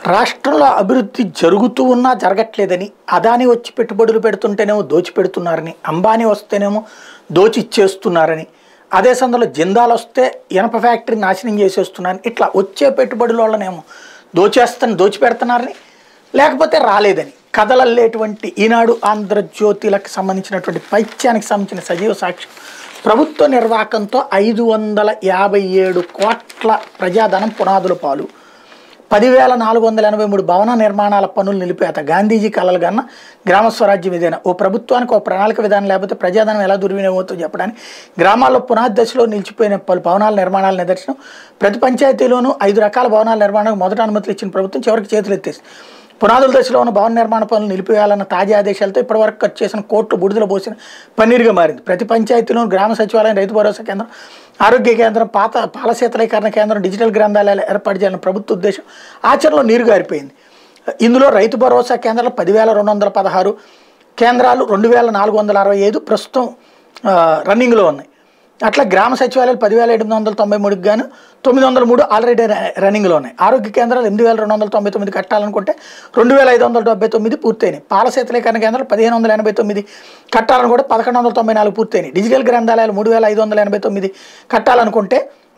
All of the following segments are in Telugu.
రాష్ట్రంలో అభివృద్ధి జరుగుతూ ఉన్నా జరగట్లేదని అదాని వచ్చి పెట్టుబడులు పెడుతుంటేనేమో దోచి పెడుతున్నారని అంబానీ వస్తేనేమో దోచి ఇచ్చేస్తున్నారని అదే సందర్భంలో జిందాల్ వస్తే ఇనప ఫ్యాక్టరీ నాశనం చేసేస్తున్నారని ఇట్లా వచ్చే పెట్టుబడుల వల్లనేమో దోచేస్తాను దోచి పెడుతున్నారని లేకపోతే రాలేదని కథలల్లేటువంటి ఈనాడు ఆంధ్రజ్యోతిలకు సంబంధించినటువంటి పైత్యానికి సంబంధించిన సజీవ సాక్ష్యం ప్రభుత్వ నిర్వాహకంతో ఐదు వందల యాభై ఏడు కోట్ల ప్రజాధనం పునాదుల పాలు పదివేల నాలుగు వందల ఎనభై మూడు భవన నిర్మాణాల పనులు నిలిపేత గాంధీజీ కలలు కన్నా గ్రామ స్వరాజ్యం ఇదేనా ఓ ప్రభుత్వానికి ఓ ప్రణాళిక విధానం లేకపోతే ప్రజాధనం ఎలా దుర్వినియోగం అవుతుందో చెప్పడానికి గ్రామాల్లో పునాది దశలో నిలిచిపోయిన పలు భవనాల నిర్మాణాల నిదర్శనం ప్రతి పంచాయతీలోనూ ఐదు రకాల భవనాల నిర్మాణానికి మొదట అనుమతులు ఇచ్చిన ప్రభుత్వం చివరికి చేతులు ఎత్తేసింది పునాదుల దశలో ఉన్న భవన నిర్మాణ పనులు నిలిపివేయాలన్న తాజా ఆదేశాలతో ఇప్పటివరకు ఖర్చు చేసిన కోట్లు బుడిదల పోసిన పన్నీరుగా మారింది ప్రతి పంచాయతీలోనూ గ్రామ సచివాలయం రైతు భరోసా కేంద్రం ఆరోగ్య కేంద్రం పాత పాల శీతలీకరణ కేంద్రం డిజిటల్ గ్రంథాలయాలు ఏర్పాటు చేయాలని ప్రభుత్వ ఉద్దేశం ఆచరణలో నీరు గారిపోయింది ఇందులో రైతు భరోసా కేంద్రాలు పదివేల రెండు వందల పదహారు కేంద్రాలు రెండు వేల నాలుగు వందల అరవై ఐదు ప్రస్తుతం ఆ, రన్నింగ్లో ఉన్నాయి అట్లా గ్రామ సచివాలయాలు పదివేల ఎనిమిది వందల తొంభై మూడుకి గాను తొమ్మిది వందల మూడు ఆల్రెడీ ర- రన్నింగ్లో ఉన్నాయి ఆరోగ్య కేంద్రాలు ఎనిమిది వేల రెండు వందల తొంభై తొమ్మిది కట్టాలనుకుంటే రెండు వేల ఐదు వందల డెబ్బై తొమ్మిది పూర్తయినాయి పాల శీతలీకరణ కేంద్రాలు పదిహేను వందల ఎనభై తొమ్మిది కట్టాలనుకుంటే పదకొండు వందల తొంభై నాలుగు పూర్తయినాయి డిజిటల్ గ్రంథాలయాలు మూడు వేల ఐదు వందల ఎనభై తొమ్మిది కట్టాలనుకుంటే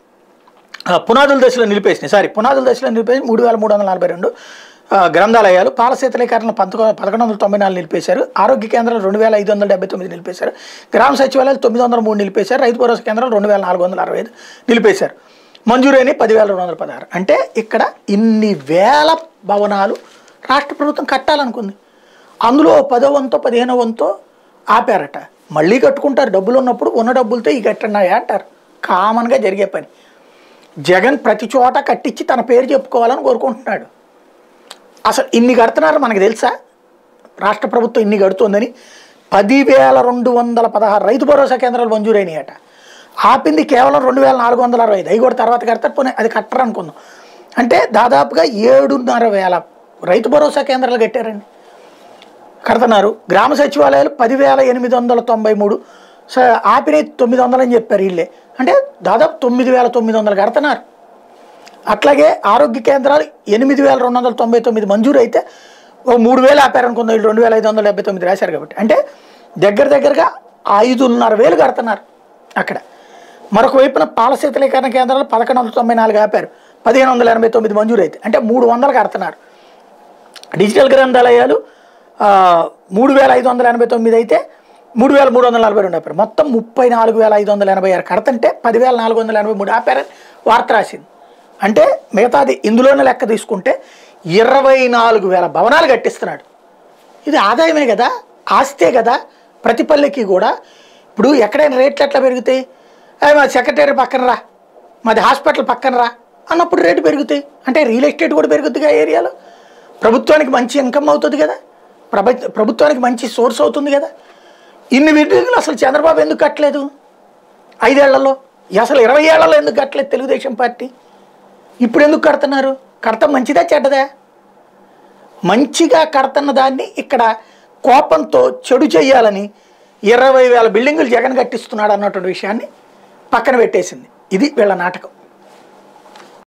ఆ, పునాదుల దశలో నిలిపేసినాయి సారీ పునాదుల దశలో నిలిపేసి మూడు వేల మూడు వందల నలభై రెండు ఆ, గ్రంథాలయాలు పాల శీతలీకరణ పంతొమ్మిది పదకొండు వందల తొంభై నాలుగు నిలిపేశారు ఆరోగ్య కేంద్రాలు రెండు వేల ఐదు వందల డెబ్బై తొమ్మిది నిలిపేశారు గ్రామ సచివాలయాలు తొమ్మిది వందల మూడు నిలిపేశారు రైతు భరోసా కేంద్రాలు రెండు వేల నాలుగు వందల అరవై ఐదు నిలిపేశారు మంజూరైన పదివేల రెండు వందల పదహారు అంటే ఇక్కడ ఇన్ని వేల భవనాలు రాష్ట్ర ప్రభుత్వం కట్టాలనుకుంది అందులో పదో వంతో పదిహేనో వంతో ఆపారట మళ్ళీ కట్టుకుంటారు డబ్బులు ఉన్నప్పుడు ఉన్న డబ్బులతో ఈ కట్టన్నాయా అంటారు కామన్గా జరిగే పని జగన్ ప్రతి చోట కట్టించి తన పేరు చెప్పుకోవాలని కోరుకుంటున్నాడు అసలు ఇన్ని కడుతున్నారు మనకు తెలుసా రాష్ట్ర ప్రభుత్వం ఇన్ని కడుతోందని పదివేల రెండు వందల పదహారు రైతు భరోసా కేంద్రాలు మంజూరైనాయట ఆపింది కేవలం రెండు వేల నాలుగు వందల అరవై ఐదు అవి కూడా తర్వాత కడతారు పోనీ అది కట్టరు అనుకుందాం అంటే దాదాపుగా ఏడున్నర వేల రైతు భరోసా కేంద్రాలు కట్టారండి కడుతున్నారు గ్రామ సచివాలయాలు పదివేల ఎనిమిది వందల తొంభై మూడు స ఆపిన తొమ్మిది వందలు అని చెప్పారు వీళ్ళే అంటే దాదాపు తొమ్మిది వేల తొమ్మిది వందలు కడుతున్నారు అట్లాగే ఆరోగ్య కేంద్రాలు ఎనిమిది వేల రెండు వందల తొంభై తొమ్మిది మంజూరు అయితే ఓ మూడు వేలు ఆపారనుకుందాం వీళ్ళు రెండు వేల ఐదు వందల డెబ్బై తొమ్మిది రాశారు కాబట్టి అంటే దగ్గర దగ్గరగా ఐదున్నర వేలు కడుతున్నారు అక్కడ మరొక వైపున పాల శీతలీకరణ కేంద్రాలు పదకొండు వందల తొంభై నాలుగు ఆపారు పదిహేను వందల ఎనభై తొమ్మిది మంజూరు అయితే అంటే మూడు వందలు కడుతున్నారు డిజిటల్ గ్రంథాలయాలు ఆ, మూడు వేల ఐదు వందల ఎనభై తొమ్మిది అయితే మూడు వేల మూడు వందల నలభై రెండు ఆపారు మొత్తం ముప్పై నాలుగు వేల ఐదు వందల ఎనభై ఆరు కడతంటే పదివేల నాలుగు వందల ఎనభై మూడు ఆపారని వార్త రాసింది అంటే మిగతాది ఇందులోనే లెక్క తీసుకుంటే ఇరవై నాలుగు వేల భవనాలు కట్టిస్తున్నాడు ఇది ఆదాయమే కదా ఆస్తే కదా ప్రతి పల్లెకి కూడా ఇప్పుడు ఎక్కడైనా రేట్లు ఎట్లా పెరుగుతాయి "ఏ, మా సెక్రటరీ పక్కన రా మాది హాస్పిటల్ పక్కన రా అన్నప్పుడు రేటు పెరుగుతాయి అంటే రియల్ ఎస్టేట్ కూడా పెరుగుతుందిగా ఏరియాలో ప్రభుత్వానికి మంచి ఇన్కమ్ అవుతుంది కదా ప్రభ ప్రభుత్వానికి మంచి సోర్స్ అవుతుంది కదా ఇన్ని బిల్డింగ్లు అసలు చంద్రబాబు ఎందుకు కట్టలేదు ఐదేళ్లలో అసలు ఇరవై ఏళ్లలో ఎందుకు కట్టలేదు తెలుగుదేశం పార్టీ ఇప్పుడు ఎందుకు కడుతున్నారు కడతాం మంచిదా చెడ్డదా మంచిగా కడుతున్న దాన్ని ఇక్కడ కోపంతో చెడు చేయాలని ఇరవై వేల బిల్డింగులు జగన్ కట్టిస్తున్నాడు అన్నటువంటి విషయాన్ని పక్కన పెట్టేసింది ఇది వీళ్ళ నాటకం